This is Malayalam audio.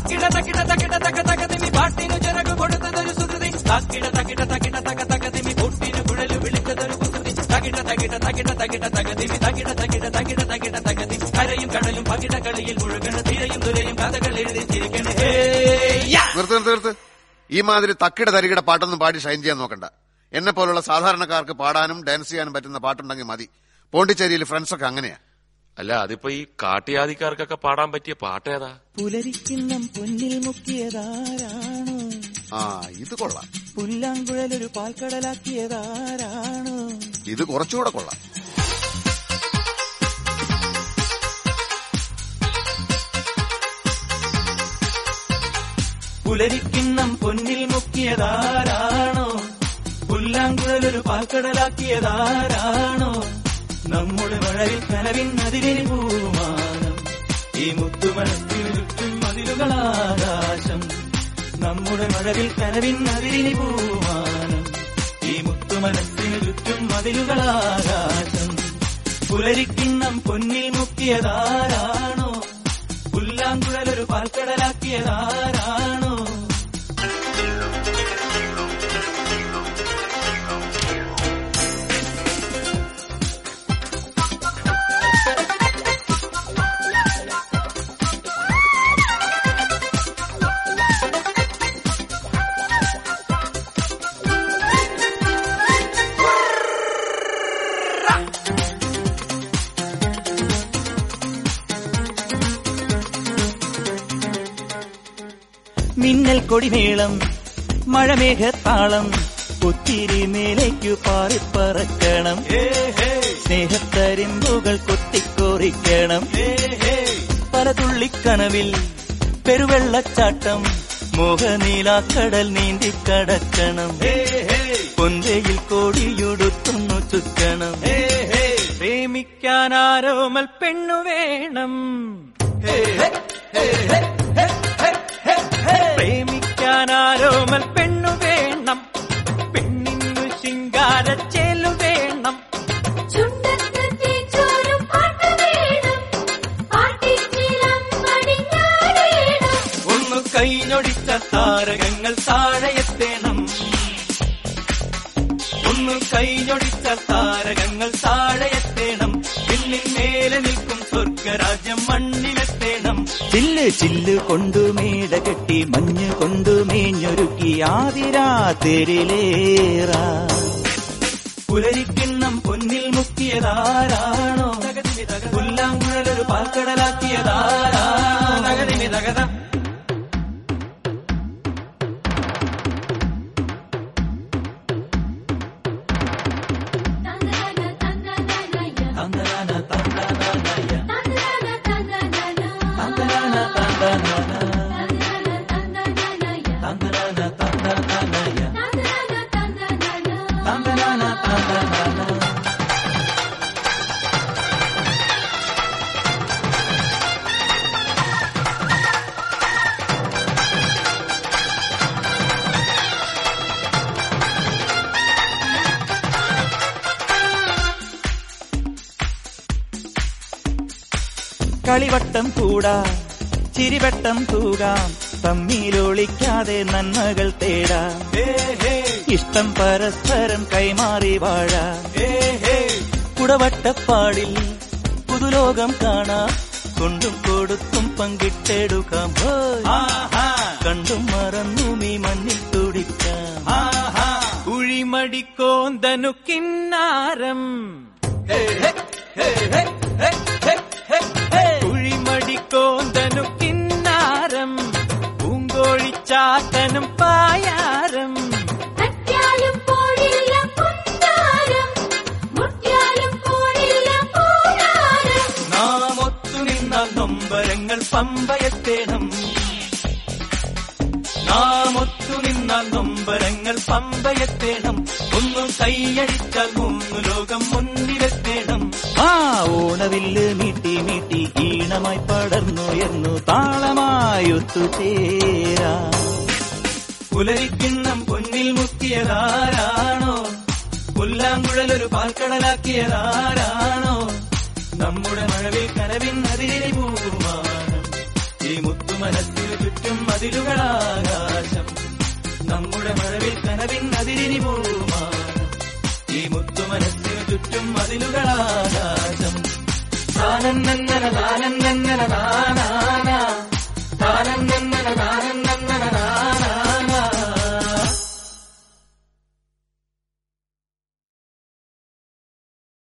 തക്കിട തക്കിട തക്കിട തക തകതിമി പാട്ടിനു ചിറകു കൊടുത്തതൊരു സുകൃതി തക്കിട തക്കിട തക്കിട തക തകതിമി പൊട്ടിനു കുഴലു വിളിച്ചതൊരു കുസൃതി തകിട തകിട തകിട തകിട തകതിമി തകിട തകിട തകിട തകിട തകതി കരയും കടലും പകിട കളിയിൽ മുഴുകണ തിരയും തുരയും കഥകൾ എഴുതി ചിരിക്കണ നിർത്ത് നിർത്ത് നിർത്ത് ഈ മാതിരി തക്കിട തരികിട പാട്ടൊന്നും പാടി ഷൈൻ ചെയ്യാൻ നോക്കണ്ട എന്നെ പോലുള്ള സാധാരണക്കാർക്ക് പാടാനും ഡാൻസ് ചെയ്യാനും പറ്റുന്ന പാട്ടുണ്ടെങ്കിൽ മതി പോണ്ടിച്ചേരിയിൽ ഫ്രണ്ട്സൊക്കെ അങ്ങനെയാ അല്ല അതിപ്പോ ഈ കാട്ടിയാദിക്കാർക്കൊക്കെ പാടാൻ പറ്റിയ പാട്ടേതാ പുലരിക്കിണ്ണം പൊന്നിൽ മുക്കിയതാരാണോ ആ ഇത് കൊള്ളാം പുല്ലാങ്കുഴലൊരു പാൽക്കടലാക്കിയതാരാണോ ഇത് കുറച്ചുകൂടെ കൊള്ളാം പുലരിക്കിണ്ണം പൊന്നിൽ മുക്കിയതാരാണോ പുല്ലാങ്കുഴലൊരു പാൽക്കടലാക്കിയതാരാണോ നമ്മുടെ മഴവിൽ കനവിൻ അതിരിന് പൂമാനം ഈ മുത്തുമണത്തിന് ചുറ്റും മതിലുകളാകാശം നമ്മുടെ മഴവിൽ കനവിൻ അതിരിന് പൂമാനം ഈ മുത്തുമനത്തിന് ചുറ്റും മതിലുകളാകാശം പുലരിക്കിണ്ണം പൊന്നിൽ മുക്കിയതാരാണോ പുല്ലാങ്കുഴലൊരു പാൽക്കടലാക്കിയതാരാണോ മിന്നൽ കൊടിമേളം മഴമേഘത്താളം ഒത്തിരി മേലേക്കു പാറിപ്പറക്കണം സ്നേഹത്തരിമ്പുകൾ കൊത്തിക്കോറിക്കണം പല തുള്ളിക്കനവിൽ പെരുവെള്ളച്ചാട്ടം മോഹനീലാക്കടൽ നീന്തിക്കടക്കണം പൊന്തയിൽ കോടിയുടുത്തുന്നു ചുറ്റണം പ്രേമിക്കാനാരോമൽ പെണ്ണു വേണം പ്രേമിക്കാനാരോമൽ പെണ്ണു വേണം പെണ്ണിന്നു ശിങ്കാരച്ചേലു വേണം ചുണ്ടത്ത് തേച്ചോരും പാട്ട് വേണം പാട്ടിച്ചിലം പടിഞ്ഞാടേണം ഒന്നു കൈഞ്ഞൊടിച്ച താരകങ്ങൾ താഴെയെത്തേണം ഒന്നു കൈഞ്ഞൊടിച്ച താരകങ്ങൾ താഴെയെത്തേണം പിന്നിൽ മേലെ നിൽക്കും സ്വർഗരാജ്യം മണ്ണിലെത്തേണം ചില്ല് ചില്ല് കൊണ്ടു മേട കെട്ടി മഞ്ഞ് കൊണ്ടു മേഞ്ഞൊരുക്കി ആതിരാതിരിലേറാ പുലരിക്കിണ്ണം പൊന്നിൽ മുക്കിയതാരാണോ പുല്ലാങ്കുഴലൊരു പാൽക്കടലാക്കിയതാരാണോ തകതിമി തകത തന്നന തന്നനയ തന്തനാന തന്തനാനയ തന്നന തന്നനന തന്തനാന തന്തനാന തന്നന തന്നനയ തന്തനാന തന്തനാനയ തന്നന തന്നനന തന്തനാന തന്തനാന കളിവട്ടം കൂടാ ചിരിവട്ടം തൂകാം തമ്മിലൊളിക്കാതെ നന്മകൾ തേടാം ഇഷ്ടം പരസ്പരം കൈമാറി വാഴാം കുടവട്ടപ്പാടിൽ പുതുലോകം കാണാം കൊണ്ടും കൊടുത്തും പങ്കിട്ടെടുക്കാം ഹോയ്. കണ്ടും മറന്നും ഈ മണ്ണിൽ തുടിക്കാം കുഴിമടിക്കോന്തനു കിന്നാരം കുഴിമടിക്കോന്തനു കിന്നാരം പൂങ്കോഴിച്ചാത്തനും പായാരം തട്ടിയാലും പോടില്ല പുന്നാരം മുട്ടിയാലും പോടില്ല പൂനാരം നാം ഒത്തു നിന്നാൽ നൊമ്പരങ്ങൾ പമ്പയത്തേണം നാം ഒത്തു നിന്നാൽ നൊമ്പരങ്ങൾ പമ്പയത്തേണം ഒന്നു കൈയടിച്ചാൽ മൂന്നു ലോകം മുന്നിലെത്തേണം ആ ഓണവില്ല് മീട്ടി മീട്ടി ഈണമായി പടർന്നുയർന്നു താളമായി ഒത്തുചേരാ പുലരിക്കിണ്ണം പൊന്നിൽ മുക്കിയതാരാണോ പുല്ലാങ്കുഴലൊരു പാൽക്കടലാക്കിയതാരാണോ നമ്മുടെ മഴവിൽ കനവിൻ അതിരി പൂമാനം ഈ മുത്തുമനത്തിന് ചുറ്റും മതിലുകളാകാശം നമ്മുടെ മഴവിൽ കനവിൻ അതിരിനി പൂമാനം ഈ മുത്തു മനസ്സിനു ചുറ്റും മതിലുകളാകാശം താനന്നന താനന്നന താനാന താനന്നന താന